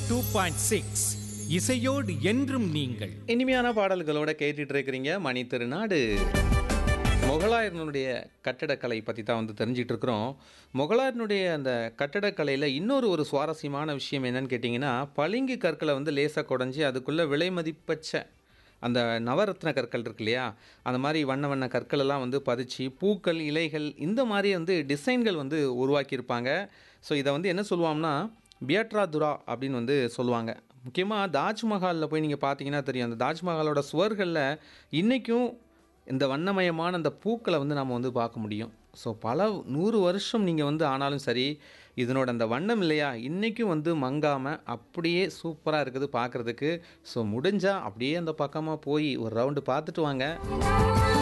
two point six இசையோடு என்றும் நீங்கள் இனிமையான பாடல்களோட கேட்டுட்டு இருக்கிறீங்க மணி திருநாடு முகலாயர்களுடைய கட்டடக்கலை பற்றி தான் வந்து தெரிஞ்சிட்டு இருக்கிறோம் முகலாயர்களுடைய அந்த கட்டடக்கலையில் இன்னொரு ஒரு சுவாரஸ்யமான விஷயம் என்னன்னு கேட்டிங்கன்னா பளிங்கு கற்களை வந்து லேசாக குடஞ்சி அதுக்குள்ளே விலை மதிப்பச்ச அந்த நவரத்ன கற்கள் இருக்கு இல்லையா அந்த மாதிரி வண்ண வண்ண கற்கள் எல்லாம் வந்து பதிச்சு பூக்கள் இலைகள் இந்த மாதிரி வந்து டிசைன்கள் வந்து உருவாக்கியிருப்பாங்க ஸோ இதை வந்து என்ன சொல்லுவோம்னா பியட்ரா துரா அப்படின்னு வந்து சொல்லுவாங்க முக்கியமாக தாஜ்மஹாலில் போய் நீங்கள் பார்த்தீங்கன்னா தெரியும் அந்த தாஜ்மஹாலோட சுவர்களில் இன்றைக்கும் இந்த வண்ணமயமான அந்த பூக்களை வந்து நம்ம வந்து பார்க்க முடியும் ஸோ பல நூறு வருஷம் நீங்கள் வந்து ஆனாலும் சரி இதனோட அந்த வண்ணம் இல்லையா இன்றைக்கும் வந்து மங்காமல் அப்படியே சூப்பராக இருக்குது பார்க்குறதுக்கு ஸோ முடிஞ்சால் அப்படியே அந்த பக்கமாக போய் ஒரு ரவுண்டு பார்த்துட்டு வாங்க